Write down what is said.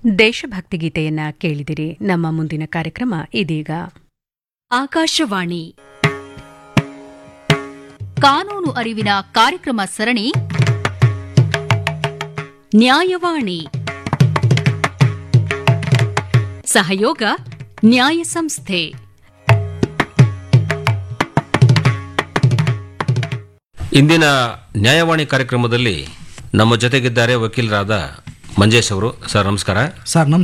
ದೇಶಭಕ್ತಿ ಗೀತೆಯನ್ನ ಕೇಳಿದಿರಿ ನಮ್ಮ ಮುಂದಿನ ಕಾರ್ಯಕ್ರಮ ಇದೀಗ ಆಕಾಶವಾಣಿ ಕಾನೂನು ಅರಿವಿನ ಕಾರ್ಯಕ್ರಮ ಸರಣಿ ನ್ಯಾಯವಾಣಿ ಸಹಯೋಗ ನ್ಯಾಯ ಸಂಸ್ಥೆ ಇಂದಿನ ನ್ಯಾಯವಾಣಿ ಕಾರ್ಯಕ್ರಮದಲ್ಲಿ ನಮ್ಮ ಜೊತೆಗಿದ್ದಾರೆ ವಕೀಲರಾದ ಮಂಜೇಶ್ ಅವರು ಸರ್ ನಮಸ್ಕಾರ ಸರ್ ನಮಸ್ಕಾರ